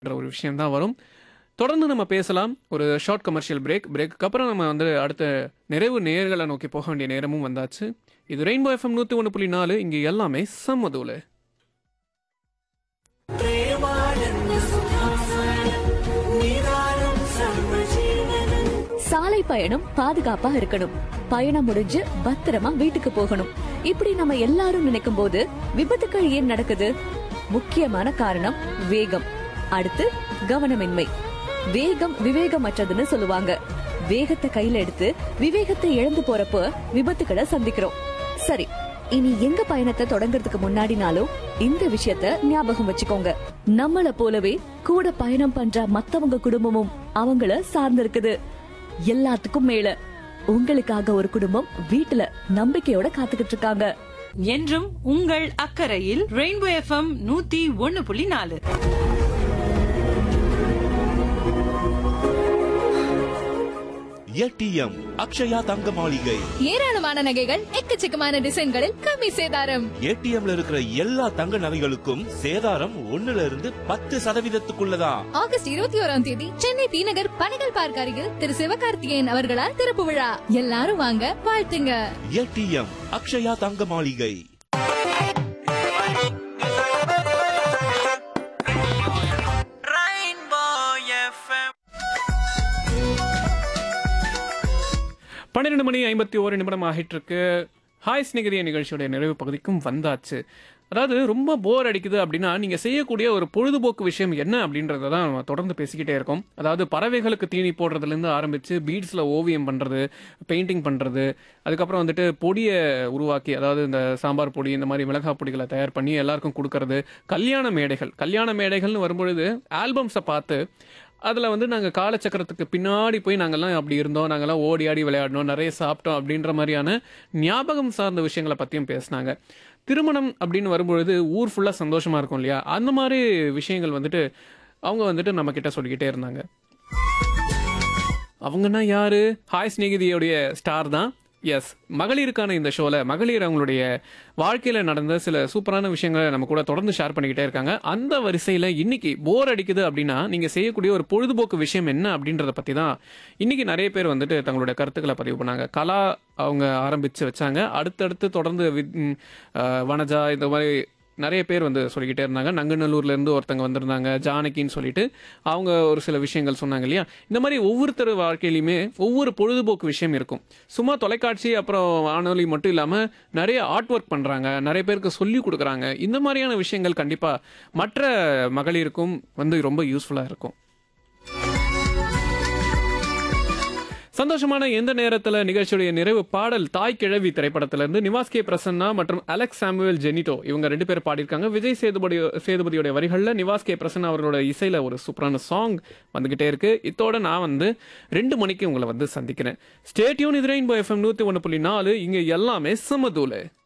என்ற ஒரு விஷயம் தான் வரும் தொடர்ந்து நம்ம பேசலாம் ஒரு ஷார்ட் கமர்ஷியல் பிரேக் பிரேக்கு அப்புறம் நம்ம வந்து அடுத்த நிறைவு நேர்களை நோக்கி போக வேண்டிய நேரமும் வந்தாச்சு இது ரெயின்போ எஃப்எம் நூற்றி ஒன்று புள்ளி நாலு இங்கே எல்லாமே சம்மதூல சாலை பயணம் பாதுகாப்பா இருக்கணும் பயணம் முடிஞ்சு பத்திரமா வீட்டுக்கு போகணும் இப்படி நம்ம எல்லாரும் நினைக்கும் போது விபத்துக்கள் ஏன் நடக்குது முக்கியமான காரணம் வேகம் அடுத்து கவனமின்மை வேகம் விவேகமற்றதுன்னு சொல்லுவாங்க வேகத்தை கையில எடுத்து விவேகத்தை இழந்து போறப்போ விபத்துக்களை சந்திக்கிறோம் சரி இனி எங்க பயணத்தை தொடங்குறதுக்கு முன்னாடினாலும் இந்த விஷயத்த ஞாபகம் வச்சுக்கோங்க நம்மள போலவே கூட பயணம் பண்ற மத்தவங்க குடும்பமும் அவங்கள சார்ந்திருக்குது எல்லாத்துக்கும் மேல உங்களுக்காக ஒரு குடும்பம் வீட்டுல நம்பிக்கையோட காத்துக்கிட்டு இருக்காங்க என்றும் உங்கள் அக்கறையில் ரெயின்போ எஃப்எம் நூத்தி ஒன்னு புள்ளி நாலு ஏடிஎம் அக்ஷயா தங்க மாளிகை ஏராளமான நகைகள் எக்கச்சக்கமான டிசைன்களில் கம்மி சேதாரம் ஏடிஎம்ல இருக்கிற எல்லா தங்க நகைகளுக்கும் சேதாரம் ஒண்ணுல இருந்து பத்து சதவீதத்துக்குள்ளதான் ஆகஸ்ட் இருபத்தி ஓராம் தேதி சென்னை டி நகர் பனைகள் பார்க் அருகில் திரு சிவகார்த்திகேயன் அவர்களால் திறப்பு விழா எல்லாரும் வாங்க வாழ்த்துங்க ஏடிஎம் அக்ஷயா தங்க மாளிகை பன்னிரெண்டு மணி ஐம்பத்தி ஓரு நிமிடம் ஆகிட்டு இருக்கு ஹாய் ஸ்நேகிதிய நிகழ்ச்சியோட நிறைவு பகுதிக்கும் வந்தாச்சு அதாவது ரொம்ப போர் அடிக்குது அப்படின்னா நீங்க செய்யக்கூடிய ஒரு பொழுதுபோக்கு விஷயம் என்ன அப்படின்றத தான் நம்ம தொடர்ந்து பேசிக்கிட்டே இருக்கோம் அதாவது பறவைகளுக்கு தீனி போடுறதுலேருந்து ஆரம்பிச்சு பீட்ஸில் ஓவியம் பண்றது பெயிண்டிங் பண்றது அதுக்கப்புறம் வந்துட்டு பொடியை உருவாக்கி அதாவது இந்த சாம்பார் பொடி இந்த மாதிரி மிளகாய் பொடிகளை தயார் பண்ணி எல்லாருக்கும் கொடுக்கறது கல்யாண மேடைகள் கல்யாண மேடைகள்னு வரும்பொழுது ஆல்பம்ஸை பார்த்து அதில் வந்து நாங்கள் காலச்சக்கரத்துக்கு பின்னாடி போய் நாங்கள்லாம் அப்படி இருந்தோம் நாங்கள்லாம் ஓடி ஆடி விளையாடினோம் நிறைய சாப்பிட்டோம் அப்படின்ற மாதிரியான ஞாபகம் சார்ந்த விஷயங்களை பற்றியும் பேசினாங்க திருமணம் அப்படின்னு வரும்பொழுது ஊர் ஃபுல்லாக சந்தோஷமாக இருக்கும் இல்லையா அந்த மாதிரி விஷயங்கள் வந்துட்டு அவங்க வந்துட்டு நம்ம கிட்ட சொல்லிக்கிட்டே இருந்தாங்க அவங்கன்னா யாரு ஹாய் ஸ்நேகிதியோடைய ஸ்டார் தான் எஸ் மகளிருக்கான இந்த ஷோவில் மகளிர் அவங்களுடைய வாழ்க்கையில் நடந்த சில சூப்பரான விஷயங்களை நம்ம கூட தொடர்ந்து ஷேர் பண்ணிக்கிட்டே இருக்காங்க அந்த வரிசையில் இன்னைக்கு போர் அடிக்குது அப்படின்னா நீங்கள் செய்யக்கூடிய ஒரு பொழுதுபோக்கு விஷயம் என்ன அப்படின்றத பற்றி தான் இன்னைக்கு நிறைய பேர் வந்துட்டு தங்களுடைய கருத்துக்களை பதிவு பண்ணாங்க கலா அவங்க ஆரம்பித்து வச்சாங்க அடுத்தடுத்து தொடர்ந்து வித்- ம், அஹ், வனஜா இந்த மாதிரி நிறைய பேர் வந்து சொல்லிக்கிட்டே இருந்தாங்க நங்கநல்லூர்ல இருந்து ஒருத்தங்க வந்திருந்தாங்க ஜானகின்னு சொல்லிட்டு அவங்க ஒரு சில விஷயங்கள் சொன்னாங்க இல்லையா இந்த மாதிரி ஒவ்வொருத்தர் வாழ்க்கையிலுமே ஒவ்வொரு பொழுதுபோக்கு விஷயம் இருக்கும் சும்மா தொலைக்காட்சி அப்புறம் வானொலி மட்டும் இல்லாமல் நிறைய ஆர்ட் ஒர்க் பண்ணுறாங்க நிறைய பேருக்கு சொல்லி கொடுக்குறாங்க இந்த மாதிரியான விஷயங்கள் கண்டிப்பாக மற்ற மகளிருக்கும் வந்து ரொம்ப யூஸ்ஃபுல்லாக இருக்கும் சந்தோஷமான எந்த நேரத்தில் நிகழ்ச்சியுடைய நிறைவு பாடல் தாய் கிழவி திரைப்படத்திலிருந்து நிவாஸ் கே பிரசன்னா மற்றும் அலெக்ஸ் சாமுவேல் ஜெனிட்டோ இவங்க ரெண்டு பேர் பாடியிருக்காங்க விஜய் சேதுபதி சேதுபதியோட வரிகளில் நிவாஸ் கே பிரசன்னா அவர்களோட இசையில் ஒரு சூப்பரான சாங் வந்துகிட்டே இருக்கு இத்தோட நான் வந்து ரெண்டு மணிக்கு உங்களை வந்து சந்திக்கிறேன் ஸ்டேட்யூன் இது ரெயின்போ எஃப்எம் நூற்றி ஒன்று புள்ளி நாலு இங்கே எல்லாமே சமதூல